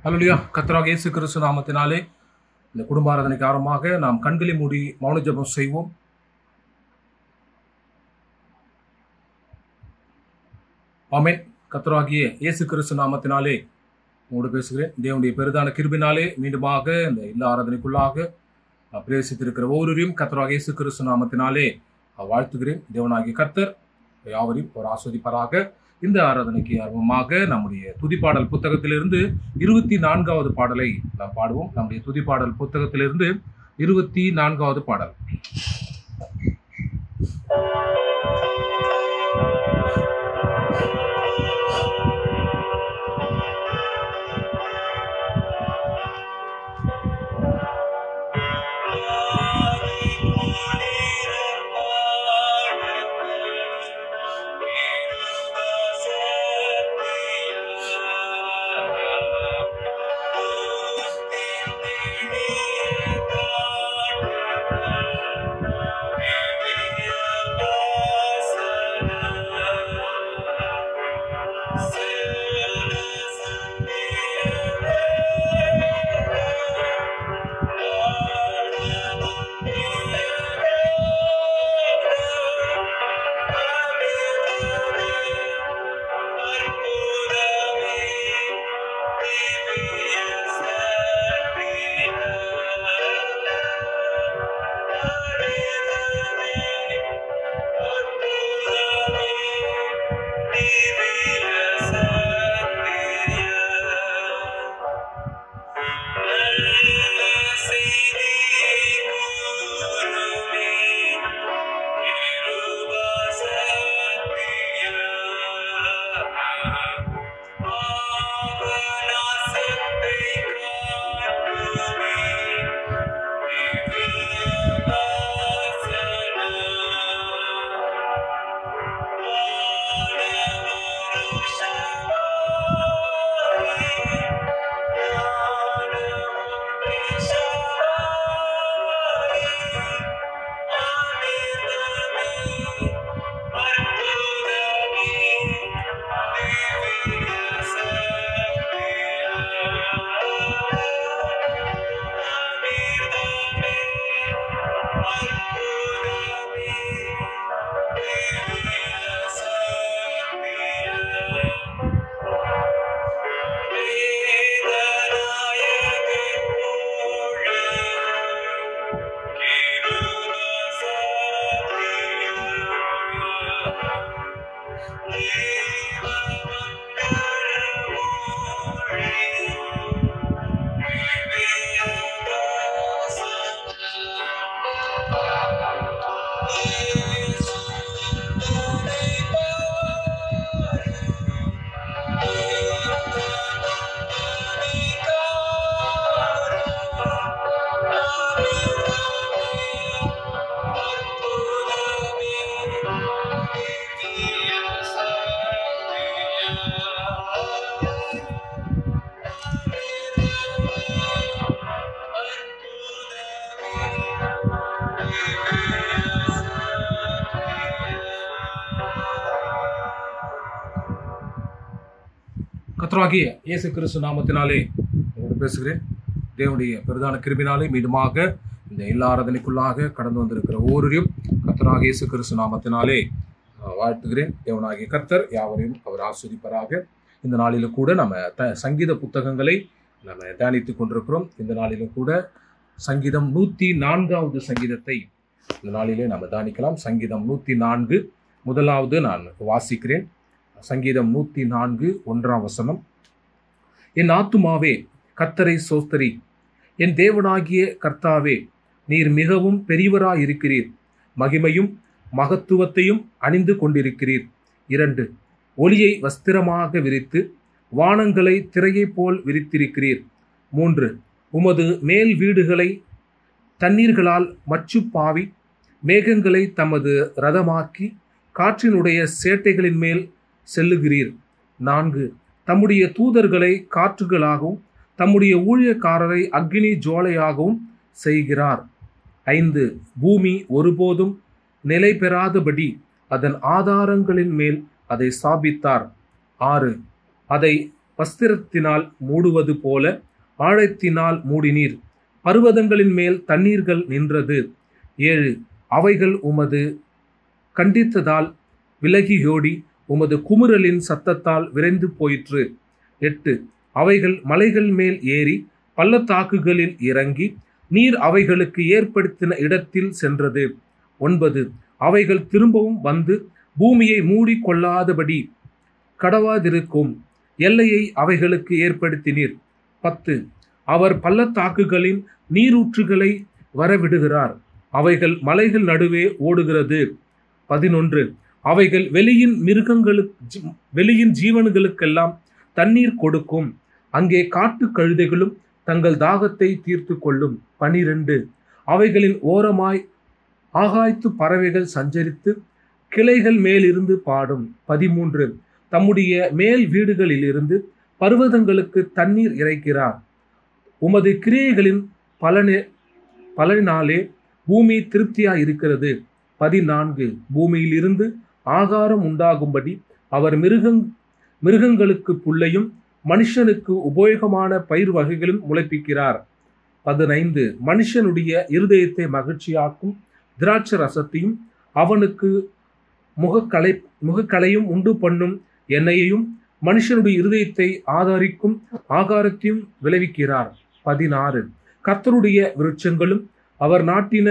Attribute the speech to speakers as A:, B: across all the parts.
A: அல்லா கத்தராக இயேசு கிறிஸ்து நாமத்தினாலே இந்த குடும்ப ஆராதனைக்கு ஆரம்பமாக நாம் கண்களை மூடி மௌன ஜெபம் செய்வோம் ஆமென் கத்தராகிய இயேசு கிறிஸ்து நாமத்தினாலே உங்களோடு பேசுகிறேன் தேவனுடைய பெரிதான கிருபினாலே மீண்டுமாக இந்த இல்ல ஆராதனைக்குள்ளாக அஹ், பிரவேசித்திருக்கிற ஒவ்வொருவரையும் கத்தராக இயேசு கிறிஸ்து நாமத்தினாலே அஹ், வாழ்த்துகிறேன் தேவனாகிய கர்த்தர் யாவரையும் ஒரு ஆஸ்வதிப்பாராக இந்த ஆராதனைக்கு ஆர்வமாக நம்முடைய துதிப்பாடல் புத்தகத்திலிருந்து இருபத்தி நான்காவது பாடலை நாம் பாடுவோம் நம்முடைய துதிப்பாடல் புத்தகத்திலிருந்து இருபத்தி நான்காவது பாடல் கத்தராகிய இயேசு கிறிஸ்து நாமத்தினாலே உங்களோடு பேசுகிறேன் தேவனுடைய பெரிதான கிருபினாலே மீண்டுமாக இந்த எல்லா ஆராதனைக்குள்ளாக கடந்து வந்திருக்கிற ஒவ்வொருவரையும் கத்தராக இயேசு கிறிஸ்து நாமத்தினாலே அஹ், வாழ்த்துகிறேன் தேவனாகிய கர்த்தர் யாவரையும் அவர் ஆஸ்வதிப்பராக இந்த நாளிலும் கூட நம்ம த சங்கீத புத்தகங்களை நம்ம தியானித்துக் கொண்டிருக்கிறோம் இந்த நாளிலும் கூட சங்கீதம் நூற்றி நான்காவது சங்கீதத்தை இந்த நாளிலே நம்ம தியானிக்கலாம் சங்கீதம் நூற்றி நான்கு முதலாவது நான் வாசிக்கிறேன் சங்கீதம் நூற்றி நான்கு ஒன்றாம் வசனம் என் ஆத்துமாவே கர்த்தரை சோஸ்தரி என் தேவனாகிய கர்த்தாவே நீர் மிகவும் பெரியவராயிருக்கிறீர் மகிமையும் மகத்துவத்தையும் அணிந்து கொண்டிருக்கிறீர் இரண்டு ஒளியை வஸ்திரமாக விரித்து வானங்களை திரையைப் போல் விரித்திருக்கிறீர் மூன்று உமது மேல் வீடுகளை தண்ணீர்களால் மச்சுப்பாவி மேகங்களை தமது ரதமாக்கி காற்றினுடைய சேட்டைகளின் மேல் செல்லுகிறீர் நான்கு தம்முடைய தூதர்களை காற்றுகளாகவும் தம்முடைய ஊழியக்காரரை அக்னி ஜுவாலையாகவும் செய்கிறார் ஐந்து பூமி ஒருபோதும் நிலை பெறாதபடி அதன் ஆதாரங்களின் மேல் அதை ஸ்தாபித்தார் ஆறு அதை வஸ்திரத்தினால் மூடுவது போல ஆழத்தினால் மூடினீர் பர்வதங்களின் மேல் தண்ணீர்கள் நின்றது ஏழு அவைகள் உமது கண்டித்ததால் விலகியோடி உமது குமுறலின் சத்தத்தால் விரைந்து போயிற்று எட்டு அவைகள் மலைகள் மேல் ஏறி பள்ளத்தாக்குகளில் இறங்கி நீர் அவைகளுக்கு ஏற்படுத்தின இடத்தில் சென்றது ஒன்பது அவைகள் திரும்பவும் வந்து பூமியை மூடிக்கொள்ளாதபடி கடவாதிருக்கும் எல்லையை அவைகளுக்கு ஏற்படுத்தினீர் பத்து அவர் பள்ளத்தாக்குகளின் நீரூற்றுகளை வரவிடுகிறார் அவைகள் மலைகள் நடுவே ஓடுகிறது பதினொன்று அவைகள் வெளியின் மிருகங்களுக்கு வெளியின் ஜீவன்களுக்கெல்லாம் தண்ணீர் கொடுக்கும் அங்கே காட்டு கழுதைகளும் தங்கள் தாகத்தை தீர்த்து கொள்ளும் பனிரெண்டு அவைகளின் ஓரமாய் ஆகாய்த்து பறவைகள் சஞ்சரித்து கிளைகள் மேலிருந்து பாடும் பதிமூன்று தம்முடைய மேல் வீடுகளிலிருந்து பர்வதங்களுக்கு தண்ணீர் இறைக்கிறார் உமது கிரியைகளின் பலனே பலனினாலே பூமி திருப்தியாய் இருக்கிறது பதினான்கு பூமியிலிருந்து ஆகாரம் உண்டாகும்படி அவர் மிருகங் மிருகங்களுக்கு புல்லையும் மனுஷனுக்கு உபயோகமான பயிர் வகைகளும் முளைப்பிக்கிறார் பதினைந்து மனுஷனுடைய இருதயத்தை மகிழ்ச்சியாக்கும் திராட்சை ரசத்தையும் அவனுக்கு முகக்கலை முகக்கலையும் உண்டு பண்ணும் எண்ணெயையும் மனுஷனுடைய இருதயத்தை ஆதரிக்கும் ஆகாரத்தையும் விளைவிக்கிறார் பதினாறு கர்த்தருடைய விருட்சங்களும் அவர் நாட்டின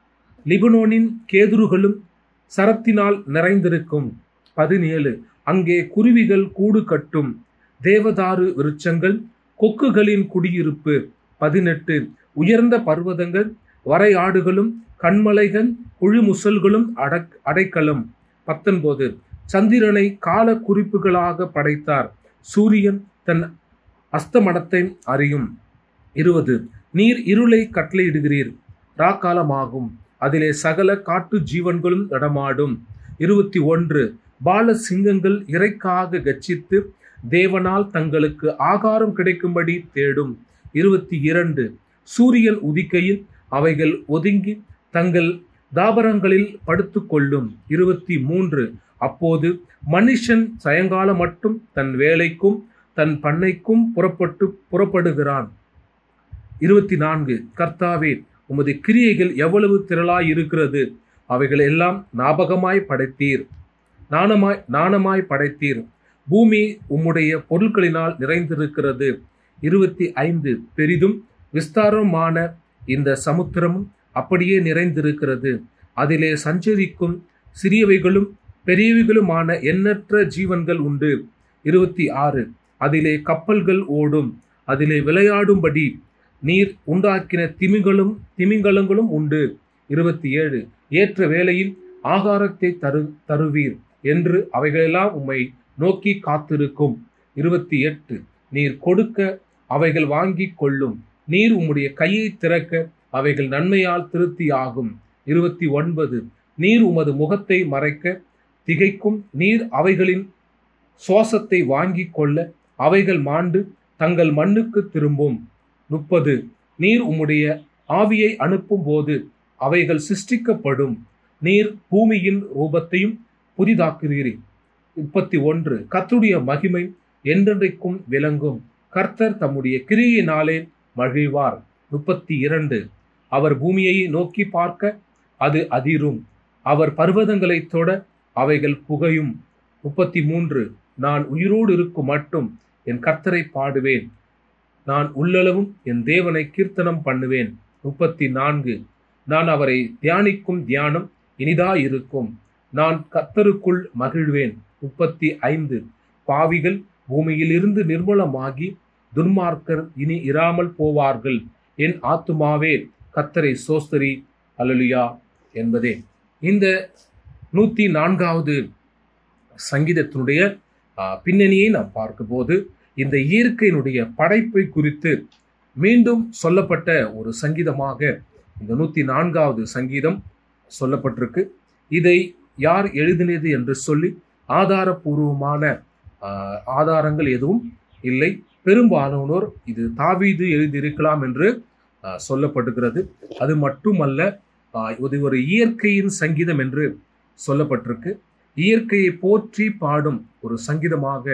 A: லிபனோனின் கேதுருகளும் சரத்தினால் நிறைந்திருக்கும் பதினேழு அங்கே குருவிகள் கூடு கட்டும் தேவதாரு விருட்சங்கள் கொக்குகளின் குடியிருப்பு பதினெட்டு உயர்ந்த பர்வதங்கள் வரையாடுகளும் கண்மலைகள் குழுமுசல்களும் அடக் அடைக்கலம் பத்தொன்பது சந்திரனை கால குறிப்புகளாக படைத்தார் சூரியன் தன் அஸ்தமனத்தை அறியும் இருபது நீர் இருளை கட்டளையிடுகிறீர் ராக்காலமாகும் அதிலே சகல காட்டு ஜீவன்களும் நடமாடும் இருபத்தி ஒன்று பால சிங்கங்கள் இறைக்காக கச்சித்து தேவனால் தங்களுக்கு ஆகாரம் கிடைக்கும்படி தேடும் இருபத்தி இரண்டு சூரியன் உதிக்கையில் அவைகள் ஒதுங்கி தங்கள் தாபரங்களில் படுத்து கொள்ளும் இருபத்தி மூன்று அப்போது மனுஷன் சாயங்காலம் மட்டும் தன் வேலைக்கும் தன் பண்ணைக்கும் புறப்பட்டு புறப்படுகிறான் இருபத்தி நான்கு கர்த்தாவே உமது கிரியைகள் எவ்வளவு திரளாய் இருக்கிறது அவைகள் எல்லாம் ஞாபகமாய் படைத்தீர் நாணமாய் நாணமாய் படைத்தீர் பூமி உம்முடைய பொருட்களினால் நிறைந்திருக்கிறது இருபத்தி ஐந்து பெரிதும் விஸ்தாரமான இந்த சமுத்திரமும் அப்படியே நிறைந்திருக்கிறது அதிலே சஞ்சரிக்கும் சிறியவைகளும் பெரியவைகளுமான எண்ணற்ற ஜீவன்கள் உண்டு இருபத்தி ஆறு அதிலே கப்பல்கள் ஓடும் அதிலே விளையாடும்படி நீர் உண்டாக்கின திமிங்களும் திமிங்கலங்களும் உண்டு இருபத்தி ஏழு ஏற்ற வேளையில் ஆகாரத்தை தரு தருவீர் என்று அவைகளெல்லாம் உம்மை நோக்கி காத்திருக்கும் இருபத்தி எட்டு நீர் கொடுக்க அவைகள் வாங்கி கொள்ளும் நீர் உம்முடைய கையை திறக்க அவைகள் நன்மையால் திருப்தி ஆகும் இருபத்தி ஒன்பது நீர் உமது முகத்தை மறைக்க திகைக்கும் நீர் அவைகளின் சுவாசத்தை வாங்கி கொள்ள அவைகள் மாண்டு தங்கள் மண்ணுக்கு திரும்பும் முப்பது நீர் உம்முடைய ஆவியை அனுப்பும் போது அவைகள் சிருஷ்டிக்கப்படும் நீர் பூமியின் ரூபத்தையும் புதிதாக்குகிறீர் முப்பத்தி ஒன்று கர்த்தருடைய மகிமை என்றென்றைக்கும் விளங்கும் கர்த்தர் தம்முடைய கிரியினாலே மகிழ்வார் முப்பத்தி இரண்டு அவர் பூமியை நோக்கி பார்க்க அது அதிரும் அவர் பர்வதங்களை தொட அவைகள் புகையும் முப்பத்தி மூன்று நான் உயிரோடு இருக்கும் மட்டும் என் கர்த்தரை பாடுவேன் நான் உள்ளளவும் என் தேவனை கீர்த்தனம் பண்ணுவேன் முப்பத்தி நான்கு நான் அவரை தியானிக்கும் தியானம் இனிதாயிருக்கும் நான் கர்த்தருக்குள் மகிழ்வேன் முப்பத்தி ஐந்து பாவிகள் பூமியிலிருந்து நிர்மூலமாகி துன்மார்க்கர் இனி இராமல் போவார்கள் என் ஆத்துமாவே கத்தரை சோஸ்தரி அலலுயா என்பதே இந்த நூத்தி நான்காவது சங்கீதத்தினுடைய ஆ, பின்னணியை நாம் பார்க்கும்போது இந்த இயற்கையினுடைய படைப்பை குறித்து மீண்டும் சொல்லப்பட்ட ஒரு சங்கீதமாக இந்த நூத்தி நான்காவது சங்கீதம் சொல்லப்பட்டிருக்கு இதை யார் எழுதினது என்று சொல்லி ஆதாரபூர்வமான ஆ, ஆதாரங்கள் எதுவும் இல்லை பெரும்பாலானோர் இது தாவீது எழுதியிருக்கலாம் என்று ஆ, சொல்லப்படுகிறது அது மட்டுமல்ல ஆ, இது ஒரு இயற்கையின் சங்கீதம் என்று சொல்லப்பட்டிருக்கு இயற்கையை போற்றி பாடும் ஒரு சங்கீதமாக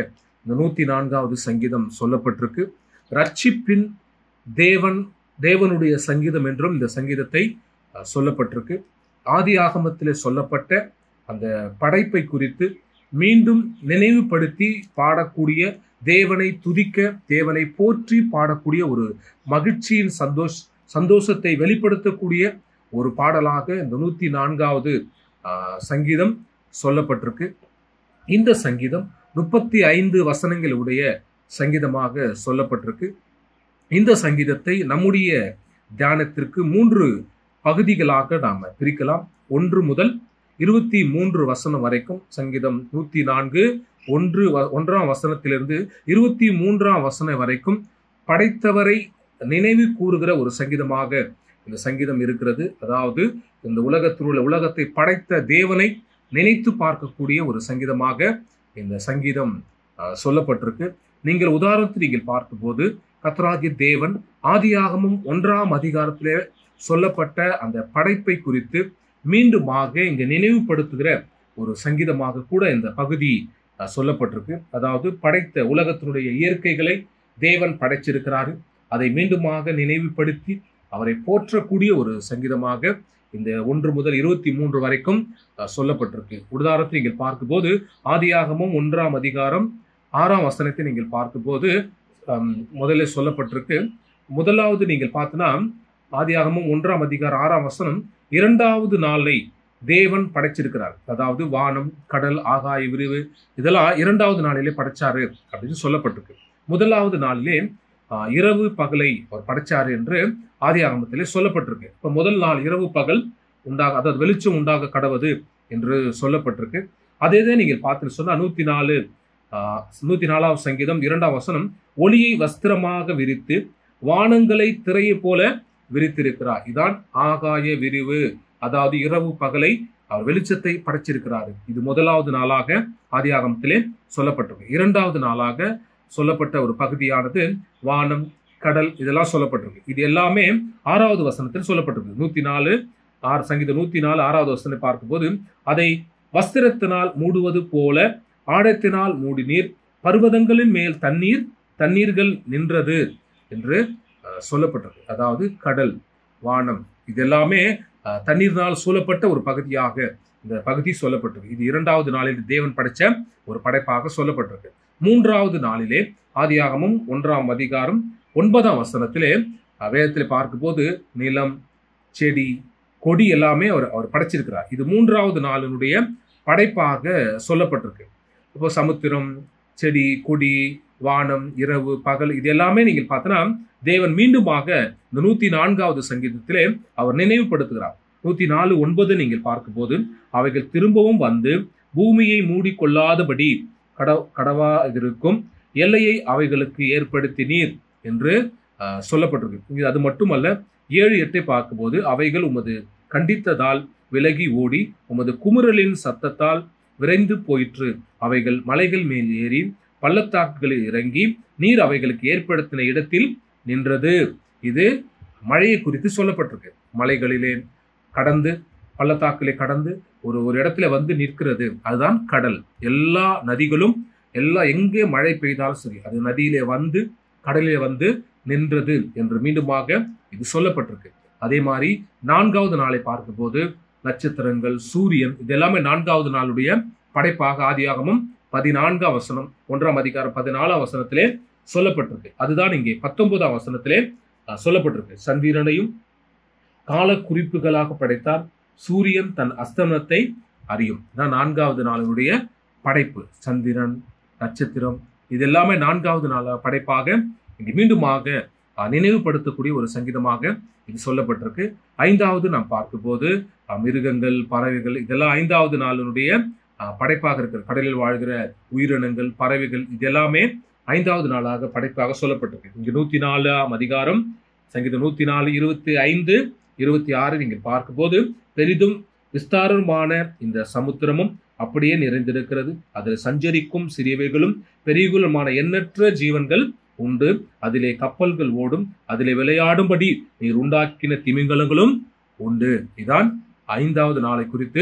A: இந்த நூத்தி நான்காவது சங்கீதம் சொல்லப்பட்டிருக்கு ரட்சிப்பின் தேவன் தேவனுடைய சங்கீதம் என்றும் இந்த சங்கீதத்தை அஹ், சொல்லப்பட்டிருக்கு ஆதி ஆகமத்திலே சொல்லப்பட்ட அந்த படைப்பை குறித்து மீண்டும் நினைவுபடுத்தி பாடக்கூடிய தேவனை துதிக்க தேவனை போற்றி பாடக்கூடிய ஒரு மகிழ்ச்சியின் சந்தோஷ் சந்தோஷத்தை வெளிப்படுத்தக்கூடிய ஒரு பாடலாக இந்த நூத்தி நான்காவது ஆஹ், சங்கீதம் சொல்லப்பட்டிருக்கு இந்த சங்கீதம் முப்பத்தி ஐந்து வசனங்களுடைய சங்கீதமாக சொல்லப்பட்டிருக்கு இந்த சங்கீதத்தை நம்முடைய தியானத்திற்கு மூன்று பகுதிகளாக நாம பிரிக்கலாம் ஒன்று முதல் இருபத்தி மூன்று வசனம் வரைக்கும் சங்கீதம் நூத்தி நான்கு ஒன்று வ- ஒன்றாம் வசனத்திலிருந்து இருபத்தி மூன்றாம் வசனம் வரைக்கும் படைத்தவரை நினைவு கூறுகிற ஒரு சங்கீதமாக இந்த சங்கீதம் இருக்கிறது அதாவது இந்த உலகத்தில் உள்ள உலகத்தை படைத்த தேவனை நினைத்து பார்க்கக்கூடிய ஒரு சங்கீதமாக இந்த சங்கீதம் அஹ், சொல்லப்பட்டிருக்கு நீங்கள் உதாரணத்தை நீங்கள் பார்க்கும்போது கத்ராகி தேவன் ஆதியாகமும் ஒன்றாம் அதிகாரத்திலே சொல்லப்பட்ட அந்த படைப்பை குறித்து மீண்டுமாக இங்க நினைவுபடுத்துகிற ஒரு சங்கீதமாக கூட இந்த பகுதி அஹ், சொல்லப்பட்டிருக்கு அதாவது படைத்த உலகத்தினுடைய இயற்கைகளை தேவன் படைச்சிருக்கிறாரு அதை மீண்டுமாக நினைவுபடுத்தி அவரை போற்றக்கூடிய ஒரு சங்கீதமாக இந்த ஒன்று முதல் இருபத்தி மூன்று வரைக்கும் அஹ், சொல்லப்பட்டிருக்கு உதாரணத்தை நீங்கள் பார்க்கும்போது ஆதியாகமும் ஒன்றாம் அதிகாரம் ஆறாம் வசனத்தை நீங்கள் பார்க்கும்போது ஹம், முதல்ல சொல்லப்பட்டிருக்கு முதலாவது நீங்கள் பார்த்தனா ஆதியாகமும் ஒன்றாம் அதிகாரம் ஆறாம் வசனம் இரண்டாவது நாளை தேவன் படைச்சிருக்கிறார் அதாவது வானம் கடல் ஆகாய விரிவு இதெல்லாம் இரண்டாவது நாளிலே படைச்சாரு அப்படின்னு சொல்லப்பட்டிருக்கு முதலாவது நாளிலே ஆஹ், இரவு பகலை அவர் படைச்சாரு என்று ஆதியாகமத்திலே சொல்லப்பட்டிருக்கு இப்ப முதல் நாள் இரவு பகல் உண்டாக அதாவது வெளிச்சம் உண்டாக கடவது என்று சொல்லப்பட்டிருக்கு அதே தான் நீங்கள் பார்த்து சொன்னா நூத்தி நாலு ஆஹ், நூத்தி நாலாவது சங்கீதம் இரண்டாம் வசனம் ஒளியை வஸ்திரமாக விரித்து வானங்களை திரையை போல விரித்திருக்கிறார் இதான் ஆகாய விரிவு அதாவது இரவு பகலை அவர் வெளிச்சத்தை படைச்சிருக்கிறாரு இது முதலாவது நாளாக ஆதியாகமத்திலே சொல்லப்பட்டிருக்கு இரண்டாவது நாளாக சொல்லப்பட்ட ஒரு பகுதியானது வானம் கடல் இதெல்லாம் சொல்லப்பட்டிருக்கு இது எல்லாமே ஆறாவது வசனத்தில் சொல்லப்பட்டிருக்கு நூத்தி நாலு ஆறு சங்கீதம் நூத்தி நாலு ஆறாவது வசனத்தை பார்க்கும்போது அதை வஸ்திரத்தினால் மூடுவது போல ஆடத்தினால் மூடினீர் பர்வதங்களின் மேல் தண்ணீர் தண்ணீர்கள் நின்றது என்று அஹ், சொல்லப்பட்டது அதாவது கடல் வானம் இதெல்லாமே அஹ், தண்ணீர்னால் சூழப்பட்ட ஒரு பகுதியாக இந்த பகுதி சொல்லப்பட்டது இது இரண்டாவது நாளில் தேவன் படைச்ச ஒரு படைப்பாக சொல்லப்பட்டிருக்கு மூன்றாவது நாளிலே ஆதியாகமும் ஒன்றாம் அதிகாரம் ஒன்பதாம் வசனத்திலே அஹ், வேதத்திலே பார்க்கும்போது நிலம் செடி கொடி எல்லாமே அவர் அவர் படைச்சிருக்கிறார் இது மூன்றாவது நாளினுடைய படைப்பாக சொல்லப்பட்டிருக்கு இப்போ சமுத்திரம் செடி கொடி வானம் இரவு பகல் இது எல்லாமே நீங்கள் பார்த்தனா தேவன் மீண்டுமாக இந்த நூத்தி நான்காவது சங்கீதத்திலே அவர் நினைவுபடுத்துகிறார் நூத்தி நாலு ஒன்பது நீங்கள் பார்க்கும்போது அவைகள் திரும்பவும் வந்து பூமியை மூடிக்கொள்ளாதபடி கட கடவா இருக்கும் எல்லையை அவைகளுக்கு ஏற்படுத்தினீர் என்று அஹ், சொல்லப்பட்டிருக்கு இது அது மட்டுமல்ல ஏழு எட்டை பார்க்கும்போது அவைகள் உமது கண்டித்ததால் விலகி ஓடி உமது குமுறலின் சத்தத்தால் விரைந்து போயிற்று அவைகள் மலைகள் மேல் ஏறி பள்ளத்தாக்குகளில் இறங்கி நீர் அவைகளுக்கு ஏற்படுத்தின இடத்தில் நின்றது இது மழையை குறித்து சொல்லப்பட்டிருக்கு மலைகளிலே கடந்து பள்ளத்தாக்கிலே கடந்து ஒரு ஒரு இடத்துல வந்து நிற்கிறது அதுதான் கடல் எல்லா நதிகளும் எல்லா எங்கே மழை பெய்தாலும் சரி அது நதியிலே வந்து கடலிலே வந்து நின்றது என்று மீண்டுமாக இது சொல்லப்பட்டிருக்கு அதே மாதிரி நான்காவது நாளை பார்க்கும்போது நட்சத்திரங்கள் சூரியன் இது எல்லாமே நான்காவது நாளுடைய படைப்பாக ஆதியாகமும் பதினான்காம் வசனம் ஒன்றாம் அதிகாரம் பதினாலாம் வசனத்திலே சொல்லப்பட்டிருக்கு அதுதான் இங்கே பத்தொன்பதாம் வசனத்திலே அஹ், சொல்லப்பட்டிருக்கு சந்திரனையும் கால குறிப்புகளாக படைத்தார் சூரியன் தன் அஸ்தமனத்தை அறியும் இதான் நான்காவது நாளினுடைய படைப்பு சந்திரன் நட்சத்திரம் இது எல்லாமே நான்காவது நாள் படைப்பாக இங்கு மீண்டுமாக அஹ், நினைவுபடுத்தக்கூடிய ஒரு சங்கீதமாக இது சொல்லப்பட்டிருக்கு ஐந்தாவது நாம் பார்க்கும்போது அஹ், மிருகங்கள் பறவைகள் இதெல்லாம் ஐந்தாவது நாளினுடைய அஹ், படைப்பாக இருக்கிற கடலில் வாழ்கிற உயிரினங்கள் பறவைகள் இது எல்லாமே ஐந்தாவது நாளாக படைப்பாக சொல்லப்பட்டிருக்கு இங்க நூத்தி நாலாம் அதிகாரம் சங்கீதம் நூத்தி நாலு இருபத்தி ஐந்து இருபத்தி ஆறு நீங்கள் பார்க்கும்போது பெரிதும் விஸ்தாரமான இந்த சமுத்திரமும் அப்படியே நிறைந்திருக்கிறது அதில் சஞ்சரிக்கும் சிறியவைகளும் பெரியகளுமான எண்ணற்ற ஜீவன்கள் உண்டு அதிலே கப்பல்கள் ஓடும் அதிலே விளையாடும்படி நீர் உண்டாக்கின திமிங்கலங்களும் உண்டு இதான் ஐந்தாவது நாளை குறித்து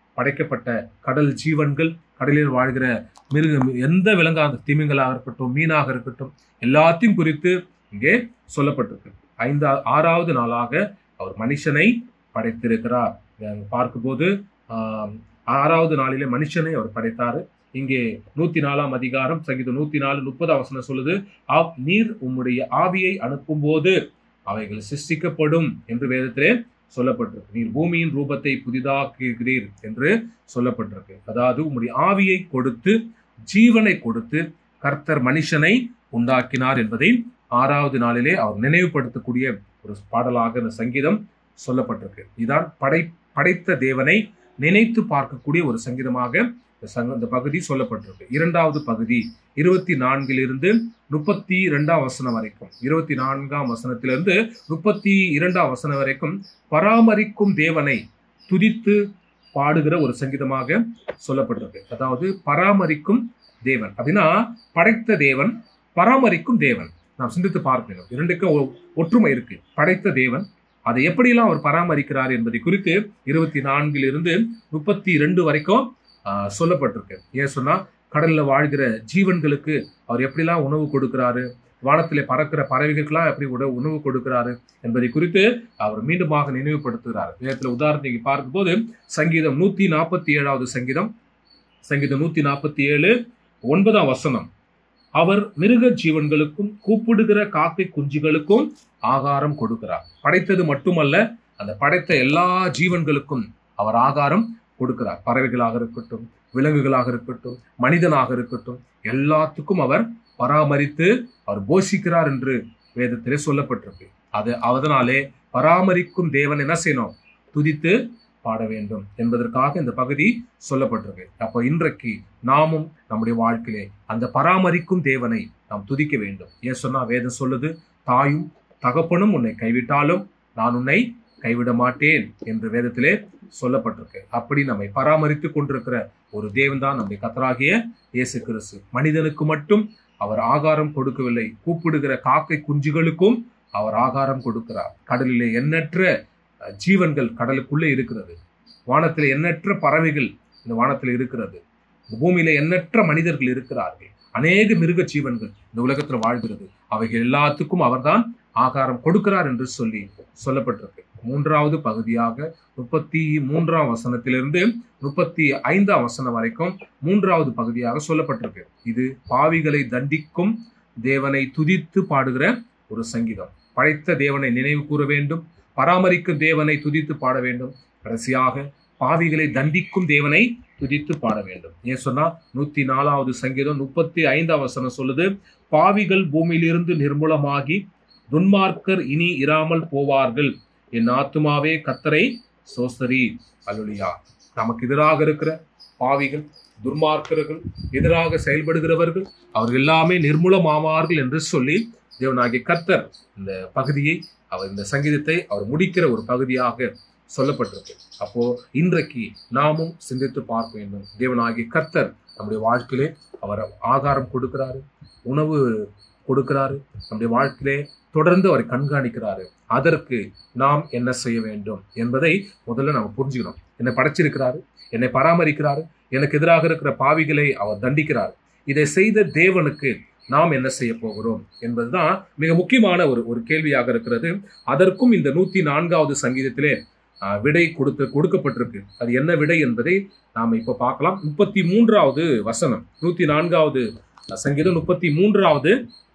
A: படைக்கப்பட்ட கடல் ஜீவன்கள் கடலில் வாழ்கிற மிருக எந்த விலங்காக திமிங்கலாக இருக்கட்டும் மீனாக இருக்கட்டும் எல்லாத்தையும் குறித்து இங்கே சொல்லப்பட்டிருக்கு ஐந்து ஆறாவது நாளாக அவர் மனுஷனை படைத்திருக்கிறார் அங்க பார்க்கும்போது ஆஹ், ஆறாவது நாளிலே மனுஷனை அவர் படைத்தாரு இங்கே நூத்தி நாலாம் அதிகாரம் சங்கீதம் நூத்தி நாலு முப்பதாம் வசனம் சொல்லுது "ஆ- நீர் உம்முடைய ஆவியை அனுப்பும்போது அவைகள் சிருஷ்டிக்கப்படும் என்று வேதத்திலே சொல்லப்பட்டிருக்கு நீர் பூமியின் ரூபத்தை புதிதாக்குகிறீர் என்று சொல்லப்பட்டிருக்கு அதாவது உம்முடைய ஆவியை கொடுத்து ஜீவனை கொடுத்து கர்த்தர் மனுஷனை உண்டாக்கினார் என்பதை ஆறாவது நாளிலே அவர் நினைவுபடுத்தக்கூடிய ஒரு பாடலாக இந்த சங்கீதம் சொல்லப்பட்டிருக்கு இதான் படை படைத்த தேவனை நினைத்து பார்க்கக்கூடிய ஒரு சங்கீதமாக இந்த சங்க இந்த பகுதி சொல்லப்பட்டிருக்கு இரண்டாவது பகுதி இருபத்தி நான்கிலிருந்து முப்பத்தி இரண்டாம் வசனம் வரைக்கும் இருபத்தி நான்காம் வசனத்திலிருந்து முப்பத்தி இரண்டாம் வசனம் வரைக்கும் பராமரிக்கும் தேவனை துதித்து பாடுகிற ஒரு சங்கீதமாக சொல்லப்பட்டிருக்கு அதாவது பராமரிக்கும் தேவன் அப்படின்னா படைத்த தேவன் பராமரிக்கும் தேவன் நாம் சிந்தித்து பார்க்க வேண்டும் இரண்டுக்கும் ஒ- ஒற்றுமை இருக்கு படைத்த தேவன் அதை எப்படியெல்லாம் அவர் பராமரிக்கிறார் என்பதை குறித்து இருபத்தி நான்கில் இருந்து முப்பத்தி ரெண்டு வரைக்கும் ஆஹ், சொல்லப்பட்டிருக்கு ஏன் சொன்னா கடல்ல வாழ்கிற ஜீவன்களுக்கு அவர் எப்படிலாம் உணவு கொடுக்கிறாரு வானத்திலே பறக்கிற பறவைகளுக்கெல்லாம் எப்படி உட உணவு கொடுக்கிறாரு என்பதை குறித்து அவர் மீண்டுமாக நினைவுபடுத்துகிறார் வேதத்தில் உதாரணத்துக்கு பார்க்கும்போது சங்கீதம் நூத்தி நாற்பத்தி ஏழாவது சங்கீதம் சங்கீதம் நூத்தி நாற்பத்தி ஏழு ஒன்பதாம் வசனம் அவர் மிருக ஜீவன்களுக்கும் கூப்பிடுகிற காக்கை குஞ்சுகளுக்கும் ஆகாரம் கொடுக்கிறார் படைத்தது மட்டுமல்ல அந்த படைத்த எல்லா ஜீவன்களுக்கும் அவர் ஆகாரம் கொடுக்கிறார் பறவைகளாக இருக்கட்டும் விலங்குகளாக இருக்கட்டும் மனிதனாக இருக்கட்டும் எல்லாத்துக்கும் அவர் பராமரித்து அவர் போஷிக்கிறார் என்று வேதத்திலே சொல்லப்பட்டிருக்கு அது அதனாலே பராமரிக்கும் தேவன் என்ன செய்யணும் துதித்து பாட வேண்டும் என்பதற்காக இந்த பகுதி சொல்லப்பட்டிருக்கு அப்போ இன்றைக்கு நாமும் நம்முடைய வாழ்க்கையிலே அந்த பராமரிக்கும் தேவனை நாம் துதிக்க வேண்டும் ஏன் சொன்னா வேதம் சொல்லுது தாயும் தகப்பனும் உன்னை கைவிட்டாலும் நான் உன்னை கைவிட மாட்டேன் என்று வேதத்திலே சொல்லப்பட்டிருக்கு அப்படி நம்மை பராமரித்து கொண்டிருக்கிற ஒரு தேவன் தான் நம்முடைய கத்தராகிய இயேசு கிறிஸ்து மனிதனுக்கு மட்டும் அவர் ஆகாரம் கொடுக்கவில்லை கூப்பிடுகிற காக்கை குஞ்சுகளுக்கும் அவர் ஆகாரம் கொடுக்கிறார் கடலிலே எண்ணற்ற அஹ், ஜீவன்கள் கடலுக்குள்ளே இருக்கிறது வானத்திலே எண்ணற்ற பறவைகள் இந்த வானத்தில் இருக்கிறது இந்த பூமியில எண்ணற்ற மனிதர்கள் இருக்கிறார்கள் அநேக மிருக ஜீவன்கள் இந்த உலகத்தில் வாழ்கிறது அவைகள் எல்லாத்துக்கும் அவர்தான் ஆகாரம் கொடுக்கிறார் என்று சொல்லி சொல்லப்பட்டிருக்கு மூன்றாவது பகுதியாக முப்பத்தி மூன்றாம் வசனத்திலிருந்து முப்பத்தி ஐந்தாம் வசனம் வரைக்கும் மூன்றாவது பகுதியாக சொல்லப்பட்டிருக்கு இது பாவிகளை தண்டிக்கும் தேவனை துதித்து பாடுகிற ஒரு சங்கீதம் படைத்த தேவனை நினைவு கூற வேண்டும் பராமரிக்கும் தேவனை துதித்து பாட வேண்டும் கடைசியாக பாவிகளை தண்டிக்கும் தேவனை துதித்து பாட வேண்டும் ஏன் சொன்னா நூத்தி நாலாவது சங்கீதம் முப்பத்தி ஐந்தாம் வசனம் சொல்லுது பாவிகள் பூமியிலிருந்து நிர்மூலமாகி துன்மார்க்கர் இனி இராமல் போவார்கள் என் ஆத்துமாவே கத்தரை சோசரி அல்லுலியா நமக்கு எதிராக இருக்கிற பாவிகள் துர்மார்க்கர்கள் எதிராக செயல்படுகிறவர்கள் அவர்கள் எல்லாமே நிர்மூலமாவார்கள் என்று சொல்லி தேவனாகிய கர்த்தர் இந்த பகுதியை அவர் இந்த சங்கீதத்தை அவர் முடிக்கிற ஒரு பகுதியாக சொல்லப்பட்டிருக்கு அப்போ இன்றைக்கு நாமும் சிந்தித்து பார்க்க வேண்டும் தேவனாகிய கர்த்தர் நம்முடைய வாழ்க்கையிலே அவர் ஆகாரம் கொடுக்கிறாரு உணவு கொடுக்கிறாரு நம்முடைய வாழ்க்கையிலே தொடர்ந்து அவரை கண்காணிக்கிறாரு அதற்கு நாம் என்ன செய்ய வேண்டும் என்பதை முதல்ல நம்ம புரிஞ்சுக்கணும் என்னை படைச்சிருக்கிறாரு என்னை பராமரிக்கிறாரு எனக்கு எதிராக இருக்கிற பாவிகளை அவர் தண்டிக்கிறார் இதை செய்த தேவனுக்கு நாம் என்ன செய்ய போகிறோம் என்பதுதான் மிக முக்கியமான ஒரு ஒரு கேள்வியாக இருக்கிறது அதற்கும் இந்த நூத்தி நான்காவது சங்கீதத்திலே ஆஹ், விடை கொடுத்து கொடுக்கப்பட்டிருக்கு அது என்ன விடை என்பதை நாம் இப்ப பார்க்கலாம் முப்பத்தி மூன்றாவது வசனம் நூத்தி நான்காவது சங்கீதம் முப்பத்தி மூன்றாவது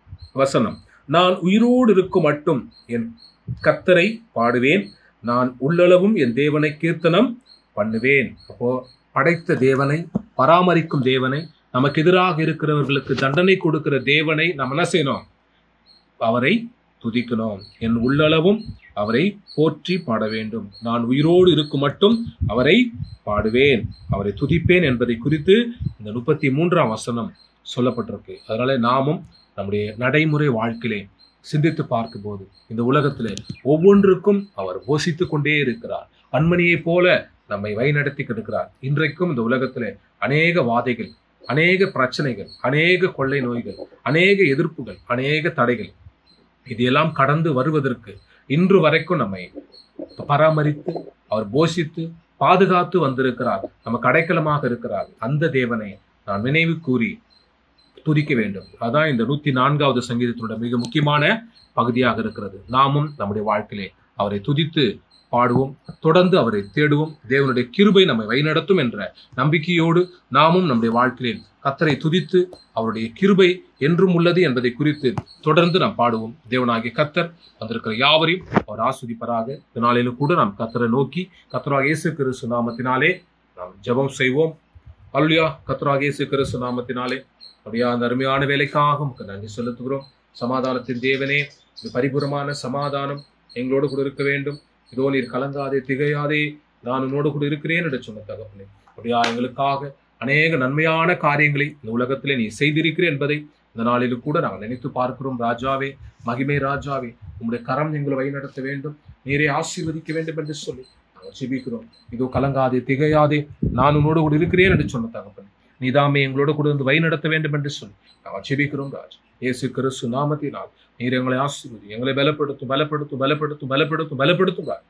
A: வசனம் நான் உயிரோடு இருக்கும் மட்டும் என் கத்தரை பாடுவேன் நான் உள்ளளவும் என் தேவனை கீர்த்தனம் பண்ணுவேன் அப்போ படைத்த தேவனை பராமரிக்கும் தேவனை நமக்கு எதிராக இருக்கிறவர்களுக்கு தண்டனை கொடுக்கிற தேவனை நம்ம என்ன செய்யணும் அவரை துதிக்கணும் என் உள்ளளவும் அவரை போற்றி பாட வேண்டும் நான் உயிரோடு இருக்கும் மட்டும் அவரை பாடுவேன் அவரை துதிப்பேன் என்பதை குறித்து இந்த முப்பத்தி மூன்றாம் வசனம் சொல்லப்பட்டிருக்கு அதனால நாமும் நம்முடைய நடைமுறை வாழ்க்கையிலே சிந்தித்து பார்க்கும்போது இந்த உலகத்திலே ஒவ்வொன்றுக்கும் அவர் போஷித்து கொண்டே இருக்கிறார் கண்மணியைப் போல நம்மை வழிநடத்தி கிடக்கிறார் இன்றைக்கும் இந்த உலகத்திலே அநேக வாதைகள் அநேக பிரச்சனைகள் அநேக கொள்ளை நோய்கள் அநேக எதிர்ப்புகள் அநேக தடைகள் இதையெல்லாம் கடந்து வருவதற்கு இன்று வரைக்கும் நம்மை பராமரித்து அவர் போஷித்து பாதுகாத்து வந்திருக்கிறார் நமக்கு அடைக்கலமாக இருக்கிறார் அந்த தேவனை நான் நினைவு கூறி துதிக்க வேண்டும் அதான் இந்த நூத்தி நான்காவது சங்கீதத்தோட மிக முக்கியமான பகுதியாக இருக்கிறது நாமும் நம்முடைய வாழ்க்கையிலே அவரை துதித்து பாடுவோம் தொடர்ந்து அவரை தேடுவோம் தேவனுடைய கிருபை நம்மை வழிநடத்தும் என்ற நம்பிக்கையோடு நாமும் நம்முடைய வாழ்க்கையிலே கத்தரை துதித்து அவருடைய கிருபை என்றும் உள்ளது என்பதை குறித்து தொடர்ந்து நாம் பாடுவோம் தேவனாகிய கத்தர் வந்திருக்கிற யாவரையும் அவர் ஆஸ்வதிப்பராக இந்த நாளிலும் கூட நாம் கத்தரை நோக்கி கத்தராக இயேசு கிறிஸ்து நாமத்தினாலே நாம் ஜெபம் செய்வோம் அலுலியா கத்தராக இயேசு கிறிஸ்து நாமத்தினாலே அப்படியா அந்த அருமையான வேலைக்காக உமக்கு நன்றி செலுத்துகிறோம் சமாதானத்தின் தேவனே இந்த பரிபூரமான சமாதானம் எங்களோடு கூட இருக்க வேண்டும் இதோ நீர் கலங்காதே திகையாதே நான் உன்னோடு கூட இருக்கிறேன் என்று சொன்ன தகப்பனே அப்படியா எங்களுக்காக அநேக நன்மையான காரியங்களை இந்த உலகத்திலே நீ செய்திருக்கிறேன் என்பதை இந்த நாளிலும் கூட நாங்கள் நினைத்து பார்க்கிறோம் ராஜாவே மகிமை ராஜாவே உம்முடைய கரம் எங்களை வழிநடத்த வேண்டும் நீரே ஆசீர்வதிக்க வேண்டும் என்று சொல்லி நாங்கள் ஜெபிக்கிறோம் இதோ கலங்காதே திகையாதே நான் உன்னோடு கூட இருக்கிறேன் என்று சொன்ன தகப்பன் நீதாமே எங்களோடு கூட வந்து வழி நடத்த வேண்டும் என்று சொல்லி நாங்கள் ஜெபிக்கிறோம் ராஜ் இயேசு கிறிஸ்து நாமத்தினால் நீர் எங்களை ஆசீர்வதி எங்களை பலப்படுத்தும் பலப்படுத்தும் பலப்படுத்தும் பலப்படுத்தும் பலப்படுத்தும் ராஜ்.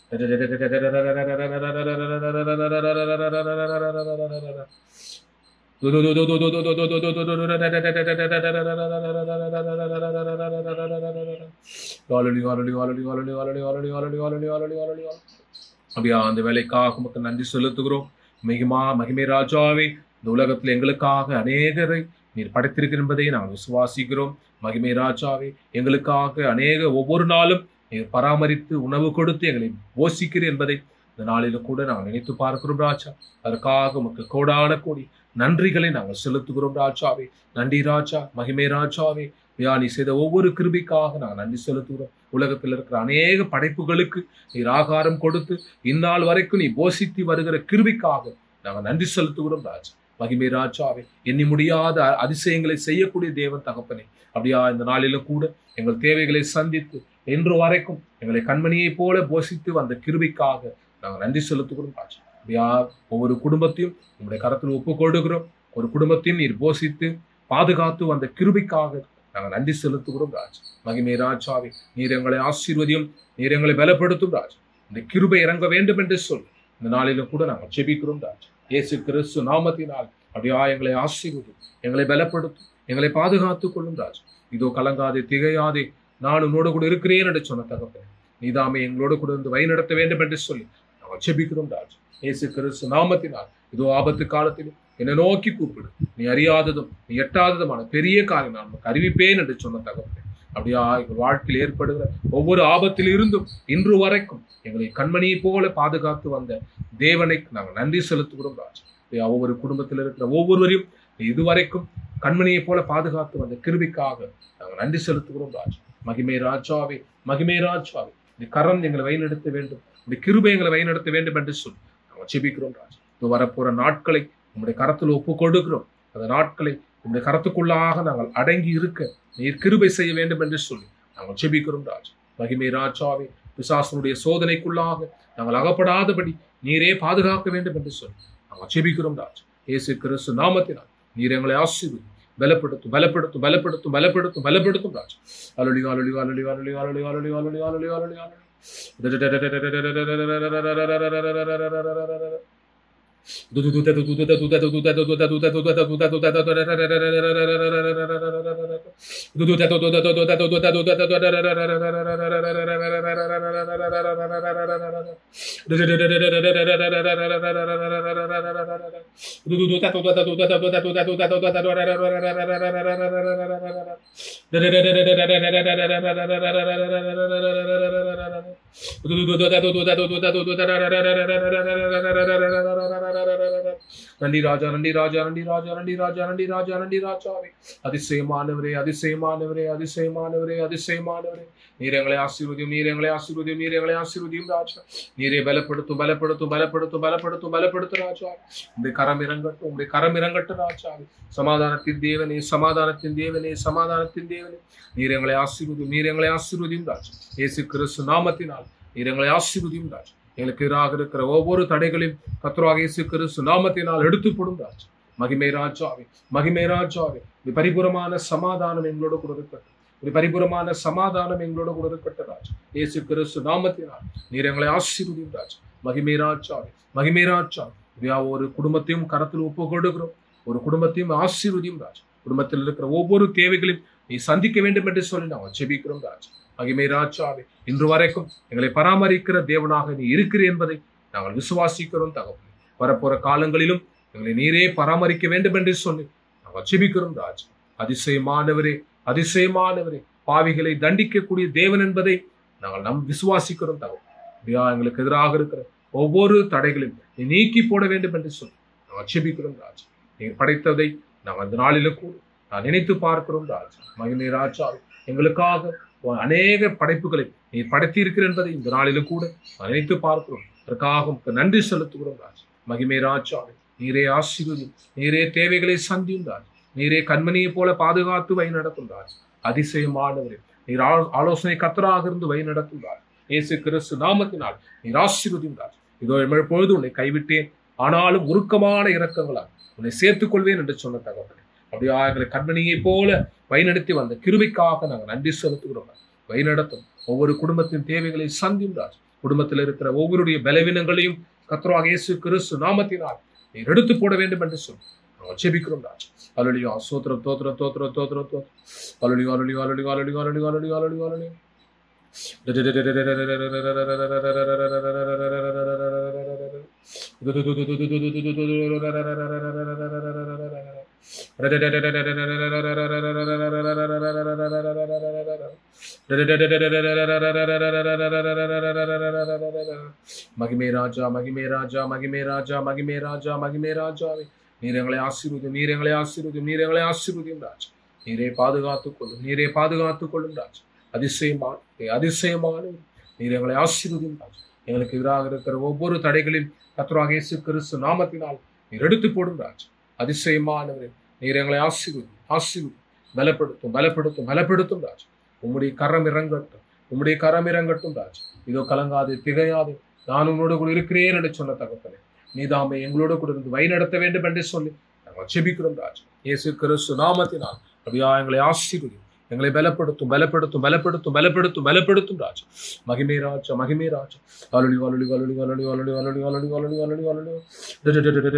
A: அப்படியா அந்த வேலைக்காக உமக்கு நன்றி செலுத்துகிறோம் மிகுமா மகிமை ராஜாவே இந்த உலகத்தில் எங்களுக்காக அநேகரை நீர் படைத்திருக்கிற என்பதை நாங்கள் விசுவாசிக்கிறோம் மகிமை ராஜாவே எங்களுக்காக அநேக ஒவ்வொரு நாளும் நீர் பராமரித்து உணவு கொடுத்து எங்களை போஷிக்கிறீர் என்பதை இந்த நாளிலும் கூட நாங்கள் நினைத்து பார்க்கிறோம் ராஜா அதற்காக உமக்கு கோடான கோடி நன்றிகளை நாங்கள் செலுத்துகிறோம் ராஜாவே நன்றி ராஜா மகிமை ராஜாவே ஐயா நீ செய்த ஒவ்வொரு கிருபிக்காக நாங்கள் நன்றி செலுத்துகிறோம் உலகத்தில் இருக்கிற அநேக படைப்புகளுக்கு நீர் ஆகாரம் கொடுத்து இந்நாள் வரைக்கும் நீ போஷித்து வருகிற கிருபிக்காக நாங்கள் நன்றி செலுத்துகிறோம் ராஜா மகிமை ராஜாவே எண்ணி முடியாத அதிசயங்களை செய்யக்கூடிய தேவன் தகப்பனே அப்படியா இந்த நாளிலும் கூட எங்கள் தேவைகளை சந்தித்து இன்று வரைக்கும் எங்களை கண்மணியைப் போல போஷித்து வந்த கிருபிக்காக நாங்கள் நன்றி செலுத்துகிறோம் ராஜா அப்படியா ஒவ்வொரு குடும்பத்தையும் உங்களுடைய கரத்தில் ஒப்பு கொடுக்கிறோம் ஒரு குடும்பத்தையும் நீர் போஷித்து பாதுகாத்து வந்த கிருபிக்காக நாங்கள் நன்றி செலுத்துகிறோம் ராஜ் மகிமை ராஜாவே நீர் எங்களை ஆசீர்வதியும் நீர் எங்களை பலப்படுத்தும் ராஜ் இந்த கிருபை இறங்க வேண்டும் என்று சொல்லி இந்த நாளிலும் கூட நாங்கள் ஜெபிக்கிறோம் ராஜ் இயேசு கிறிஸ்து நாமத்தினால் அப்படியா எங்களை ஆசீர்வதியும் எங்களை பலப்படுத்தும் எங்களை பாதுகாத்துக் கொள்ளும் ராஜ் இதோ கலங்காதே திகையாதே நான் உன்னோடு கூட இருக்கிறேன் என்று சொன்ன தகப்பன் நீதாமே எங்களோடு கூட இருந்து வழி நடத்த வேண்டும் என்று சொல்லி நாங்கள் ஜெபிக்கிறோம் ராஜ் இயேசு கிறிஸ்து நாமத்தினால் இதோ ஆபத்து காலத்திலும் என்னை நோக்கி கூப்பிடு நீ அறியாததும் நீ எட்டாததுமான பெரிய காரியம் நான் உனக்கு அறிவிப்பேன் என்று சொன்ன தகப்பன் அப்படியா எங்கள் வாழ்க்கையில் ஏற்படுகிற ஒவ்வொரு ஆபத்தில் இருந்தும் இன்று வரைக்கும் எங்களை கண்மணியை போல பாதுகாத்து வந்த தேவனை நாங்கள் நன்றி செலுத்துகிறோம் ராஜ் அப்படியா ஒவ்வொரு குடும்பத்தில் இருக்கிற ஒவ்வொருவரையும் நீ இதுவரைக்கும் கண்மணியை போல பாதுகாத்து வந்த கிருபிக்காக நாங்கள் நன்றி செலுத்துகிறோம் ராஜ் மகிமை ராஜாவே மகிமை ராஜாவே இந்த கரம் எங்களை வழிநடத்த வேண்டும் இந்த கிருபை எங்களை வழிநடத்த வேண்டும் என்று சொல்லி நாங்கள் ஜெபிக்கிறோம் ராஜ் இது வரப்போற நாட்களை உங்களுடைய கரத்தில் ஒப்பு கொடுக்கிறோம் அந்த நாட்களை உங்களுடைய கரத்துக்குள்ளாக நாங்கள் அடங்கி இருக்க நீர் கிருபை செய்ய வேண்டும் என்று சொல்லி நாங்கள் ஜெபிக்கிறோம் ராஜ் மகிமை ராஜாவே பிசாசனுடைய சோதனைக்குள்ளாக நாங்கள் அகப்படாதபடி நீரே பாதுகாக்க வேண்டும் என்று சொல்லி நாங்கள் ஜெபிக்கிறோம் ராஜ் இயேசு கிறிஸ்து நாமத்தினால் நீர் எங்களை ஆசீர்வதி பலப்படுத்தும் பலப்படுத்தும் பலப்படுத்தும் பலப்படுத்தும் பலப்படுத்தும் ராஜ் அலுளி அலுளி அலுளி அலுளி அலுளி அலுளி அலுளி அலுளி அலுளி அலுளி நன்றி ராஜா நன்றி ராஜா நன்றி ராஜா நன்றி ராஜா நன்றி ராஜா நன்றி ராஜாவே அதிசயமானவரே அதிசயமானவரே அதிசயமானவரே அதிசயமானவரே நீர் எங்களை ஆசீர்வதியும் நீர் எங்களை ஆசீர்வதியும் நீர் எங்களை ஆசீர்வதியும் ராஜா நீரே பலப்படுத்தும் பலப்படுத்தும் பலப்படுத்தும் பலப்படுத்தும் பலப்படுத்தும் ராஜா உங்களுடைய கரம் இறங்கட்டும் உங்களுடைய கரம் இறங்கட்டும் ராஜா சமாதானத்தின் தேவனே சமாதானத்தின் தேவனே சமாதானத்தின் தேவனே நீர் எங்களை ஆசீர்வதியும் நீர் எங்களை ஆசீர்வதியும் ராஜா இயேசு கிறிஸ்து நாமத்தினால் நீர் எங்களை ஆசீர்வதியும் ராஜா எங்களுக்கு எதிராக இருக்கிற ஒவ்வொரு தடைகளையும் கத்ராக இயேசு கிறிஸ்து நாமத்தினால் எடுத்துப்படும் ராஜா மகிமை ராஜாவே மகிமை ராஜாவே இது பரிபூரமான சமாதானம் எங்களோட கூட இருக்கட்டும் ஒரு பரிபூரமான சமாதானம் எங்களோட கூட இருக்கட்டும் ராஜா இயேசு கிறிஸ்து நாமத்தினால் நீர் எங்களை ஆசீர்வதியும் ராஜா மகிமேராச்சாவே மகிமேராச்சாவே அப்படியா ஒரு குடும்பத்தையும் கரத்தில் ஒப்பு கொடுக்கிறோம் ஒரு குடும்பத்தையும் ஆசீர்வதியும் ராஜ் குடும்பத்தில் இருக்கிற ஒவ்வொரு தேவைகளையும் நீ சந்திக்க வேண்டும் என்று சொல்லி நாங்கள் ஜெபிக்கிறோம் ராஜ் மகிமை ராஜாவே இன்று வரைக்கும் எங்களை பராமரிக்கிற தேவனாக நீ இருக்கிறீர் என்பதை நாங்கள் விசுவாசிக்கிறோம் தகவல் வரப்போற காலங்களிலும் எங்களை நீரே பராமரிக்க வேண்டும் என்று சொல்லி நாங்கள் ஜெபிக்கிறோம் ராஜ் அதிசயமானவரே அதிசயமானவரே பாவிகளை தண்டிக்கக்கூடிய தேவன் என்பதை நாங்கள் நம் விசுவாசிக்கிறோம் தகவல் அப்படியா எங்களுக்கு எதிராக இருக்கிற ஒவ்வொரு தடைகளையும் நீ நீக்கி போட வேண்டும் என்று சொல்லி நாங்கள் ஜெபிக்கிறோம் ராஜ் நீர் படைத்ததை நாங்கள் அந்த நாளிலும் கூட நான் நினைத்து பார்க்கிறோம் ராஜா மகிமை ராஜா எங்களுக்காக அநேக படைப்புகளை நீ படைத்திருக்கிற என்பதை இந்த நாளிலும் கூட நான் நினைத்து பார்க்கிறோம் அதற்காக உமக்கு நன்றி செலுத்துகிறோம் ராஜா மகிமை ராஜா நீரே ஆசீர்வதி நீரே தேவைகளை சந்தியும் ராஜா நீரே கண்மணியை போல பாதுகாத்து வழி நடத்தும் ராஜா அதிசயமானவரே நீர் ஆலோ- ஆலோசனை கத்தராக இருந்து வழி நடத்தும் ராஜா இயேசு கிறிஸ்து நாமத்தினால் நீர் ஆசீர்வதியும் ராஜா இதோ பொழுது உன்னை கைவிட்டேன் ஆனாலும் உருக்கமான இரக்கங்களால் உன்னை சேர்த்துக் கொள்வேன் என்று சொன்ன தகவல் அப்படியா எங்களை கண்மணியை போல வழிநடத்தி வந்த கிருபைக்காக நாங்கள் நன்றி செலுத்துகிறோம் வழிநடத்தும் ஒவ்வொரு குடும்பத்தின் தேவைகளை சந்தியும் ராஜ் குடும்பத்தில் இருக்கிற ஒவ்வொருடைய பலவீனங்களையும் கத்ராக இயேசு கிறிஸ்து நாமத்தினால் நீர் எடுத்து போட வேண்டும் என்று சொல்லி நாங்கள் ஜெபிக்கிறோம் ராஜ் அலுலியோ சோத்திரம் தோத்திரம் தோத்திரம் தோத்திரம் தோத்திரம் அலுலியோ அலுலியோ அலுலியோ அலுலியோ அலுலியோ அலுலியோ அலுலியோ அலுலியோ மகிமே ராஜா மகிமே ராஜா மகிமே ராஜா மகிமே ராஜா மகிமே ராஜாவே நீர் எங்களை ஆசீர்வதியும் நீர் எங்களை ஆசீர்வதியும் நீர் எங்களை ஆசீர்வதியும் ராஜா நீரே பாதுகாத்துக் கொள்ளும் நீரே பாதுகாத்துக் கொள்ளும் ராஜா அதிசயமான அதிசயமான நீர் எங்களை ஆசீர்வதியும் ராஜா எங்களுக்கு எதிராக இருக்கிற ஒவ்வொரு தடைகளையும் கத்ராக இயேசு கிறிஸ்து நாமத்தினால் நீர் எடுத்து போடும் ராஜா அதிசயமானவரே நீர் எங்களை ஆசீர்வதி ஆசீர்வதி பலப்படுத்தும் பலப்படுத்தும் பலப்படுத்தும் ராஜா உம்முடைய கரம் இறங்கட்டும் உம்முடைய கரம் இறங்கட்டும் ராஜா இதோ கலங்காது திகையாது நான் உன்னோடு கூட இருக்கிறேன் என்று சொன்ன தகப்பனே நீதாமே எங்களோடு கூட இருந்து வழி நடத்த வேண்டும் என்று சொல்லி நாங்கள் ஜெபிக்கிறோம் ராஜா இயேசு கிறிஸ்து நாமத்தினால் அப்படியா எங்களை ஆசீர்வதி எங்களை பலப்படுத்தும் பலப்படுத்தும் பலப்படுத்தும் பலப்படுத்தும் பலப்படுத்தும் ராஜா மகிமே ராஜா மகிமே ராஜா அலுளி அலுளி அலுளி அலுளி அலுளி அலுளி அலுளி அலுளி அலுளி அலுளி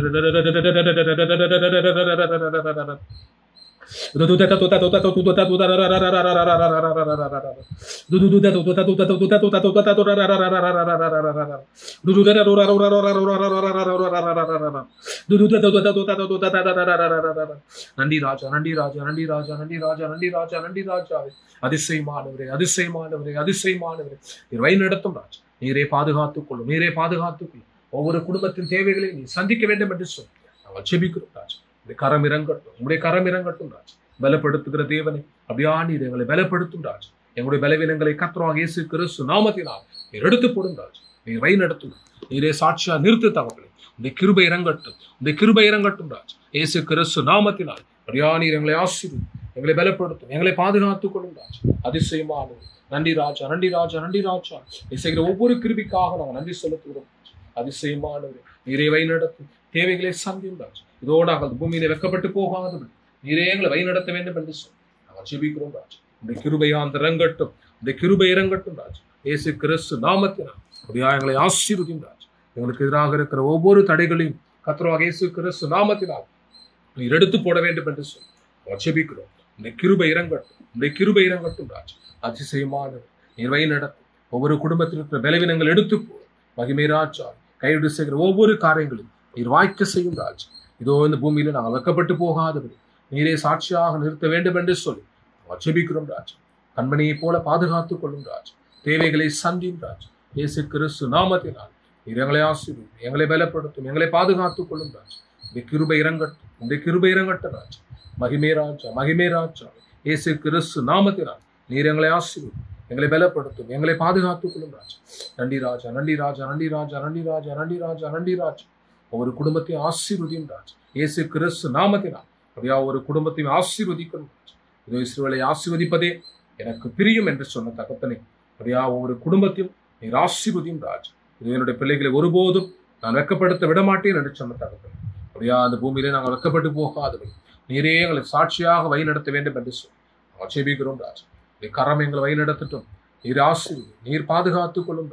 A: நன்றி ராஜா நன்றி ராஜா நன்றி ராஜா நன்றி ராஜா நன்றி ராஜா நன்றி ராஜா அதிசயமானவரே அதிசயமானவரே அதிசயமானவரே நீர் வழி நடத்தும் ராஜா நீரே பாதுகாத்துக் கொள்ளும் நீரே பாதுகாத்துக் கொள்ளும் ஒவ்வொரு குடும்பத்தின் தேவைகளை நீ சந்திக்க வேண்டும் என்று சொல்லி நாங்கள் ஜெபிக்கிறோம் ராஜா உடைய கரம் இறங்கட்டும் உங்களுடைய கரம் இறங்கட்டும் ராஜா பலப்படுத்துகிற தேவனை அப்படியா நீர் எங்களை பலப்படுத்தும் ராஜா எங்களுடைய பலவீனங்களை கத்துறாங்க இயேசு கிறிஸ்து நாமத்தினால் நீர் எடுத்து போடும் ராஜா நீர் வழி நடத்தும் நீரே சாட்சியா நிறுத்து தகவலை உடைய கிருபை இறங்கட்டும் உடைய கிருபை இறங்கட்டும் ராஜா இயேசு கிறிஸ்து நாமத்தினால் அப்படியா நீர் எங்களை ஆசீர்வதி எங்களை பலப்படுத்தும் எங்களை பாதுகாத்துக் கொள்ளும் ராஜா அதிசயமானது நன்றி ராஜா நன்றி ராஜா நன்றி ராஜா நீ செய்கிற ஒவ்வொரு கிருபிக்காக நாங்கள் நன்றி செலுத்துகிறோம் அதிசயமானவர் நீரே வழி நடத்தும் தேவைகளை சந்தியும் ராஜா இதோடு நாங்கள் பூமியில வெக்கப்பட்டு போகாதபடி நீரே எங்களை வழி நடத்த வேண்டும் என்று சொல்லி நாங்கள் ஜெபிக்கிறோம் ராஜா உடைய கிருபையாந்த இறங்கட்டும் உடைய கிருபை இறங்கட்டும் ராஜா இயேசு கிறிஸ்து நாமத்தினால் அப்படியா எங்களை ஆசீர்வதியும் ராஜா எங்களுக்கு எதிராக இருக்கிற ஒவ்வொரு தடைகளையும் கத்திரவாக இயேசு கிறிஸ்து நாமத்தினால் நீர் எடுத்து போட வேண்டும் என்று சொல்லி நாங்கள் ஜெபிக்கிறோம் உடைய கிருபை இறங்கட்டும் உடைய கிருபை இறங்கட்டும் ராஜா அதிசயமானவர் நீர் வழி நடத்தும் ஒவ்வொரு குடும்பத்தில் இருக்கிற பலவீனங்கள் எடுத்து போ மகிமை ராஜா கைவிடு செய்கிற ஒவ்வொரு காரியங்களும் நீர் வாய்க்க செய்யும் ராஜா இதோ இந்த பூமியில நாங்கள் வெக்கப்பட்டு போகாதபடி நீரே சாட்சியாக நிறுத்த வேண்டும் என்று சொல்லி நாங்கள் ஜெபிக்கிறோம் ராஜா கண்மணியைப் போல பாதுகாத்துக் கொள்ளும் ராஜா தேவைகளை சந்தியும் ராஜா இயேசு கிறிஸ்து நாமத்தினால் நீர் எங்களை ஆசீர்வதி எங்களை பலப்படுத்தும் எங்களை பாதுகாத்துக் கொள்ளும் ராஜா இந்த கிருபை இறங்கட்டும் இந்த கிருபை இறங்கட்டும் ராஜா மகிமே ராஜா மகிமே ராஜா இயேசு கிறிஸ்து நாமத்தினால் நீர் எங்களை ஆசீர்வதி எங்களை பலப்படுத்தும் எங்களை பாதுகாத்துக் கொள்ளும் ராஜா நன்றி ராஜா நன்றி ராஜா நன்றி ராஜா நன்றி ராஜா நன்றி ராஜா நன்றி ராஜா ஒவ்வொரு குடும்பத்தையும் ஆசீர்வதியும் ராஜா இயேசு கிறிஸ்து நாமத்தினால் அப்படியா ஒரு குடும்பத்தையும் ஆசீர்வதிக்கணும் ராஜா இதோ இஸ்ரவேலை ஆசீர்வதிப்பதே எனக்கு பிரியும் என்று சொன்ன தகப்பனே அப்படியா ஒவ்வொரு குடும்பத்தையும் நீர் ஆசீர்வதியும் ராஜா இது என்னுடைய பிள்ளைகளை ஒருபோதும் நான் வெக்கப்படுத்த விடமாட்டேன் என்று சொன்ன தகப்பனே அப்படியா அந்த பூமியிலே நாங்கள் வெக்கப்பட்டு போகாதவை நீரே எங்களை சாட்சியாக வழி நடத்த வேண்டும் என்று சொல்லி நாங்கள் ஜெபிக்கிறோம் ராஜா நீ கரம் எங்களை வழி நடத்தட்டும் நீர் ஆசீர்வதி நீர் பாதுகாத்துக் கொள்ளும் ராஜா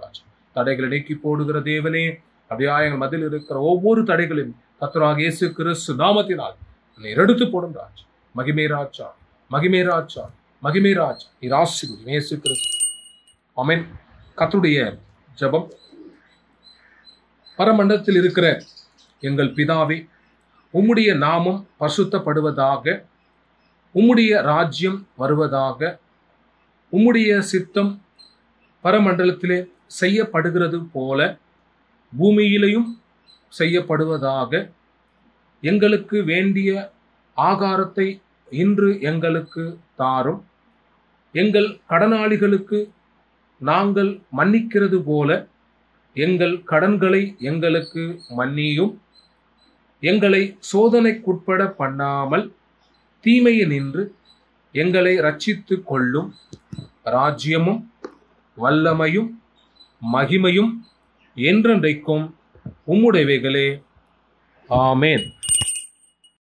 A: தடைகளை நீக்கி போடுகிற தேவனே அப்படியா எங்கள் மதில் இருக்கிற ஒவ்வொரு தடைகளையும் கத்தராக இயேசு கிறிஸ்து நாமத்தினால் நீர் எடுத்து போடும் ராஜ் மகிமே ராஜா மகிமே ராஜா மகிமே ராஜா நீர் ஆசிர்வதி இயேசு கிறிஸ்து அமேன் கத்துடைய ஜெபம் பரமண்டலத்தில் இருக்கிற எங்கள் பிதாவே உம்முடைய நாமம் பசுத்தப்படுவதாக உம்முடைய ராஜ்யம் வருவதாக உம்முடைய சித்தம் பரமண்டலத்திலே செய்யப்படுகிறது போல பூமியிலையும் செய்யப்படுவதாக எங்களுக்கு வேண்டிய ஆகாரத்தை இன்று எங்களுக்கு தாரும் எங்கள் கடனாளிகளுக்கு நாங்கள் மன்னிக்கிறது போல எங்கள் கடன்களை எங்களுக்கு மன்னியும் எங்களை சோதனைக்குட்பட பண்ணாமல் தீமையை நின்று எங்களை ரட்சித்து கொள்ளும் ராஜ்யமும் வல்லமையும் மகிமையும் என்றென்றைக்கும் உம்முடையவைகளே ஆமேன்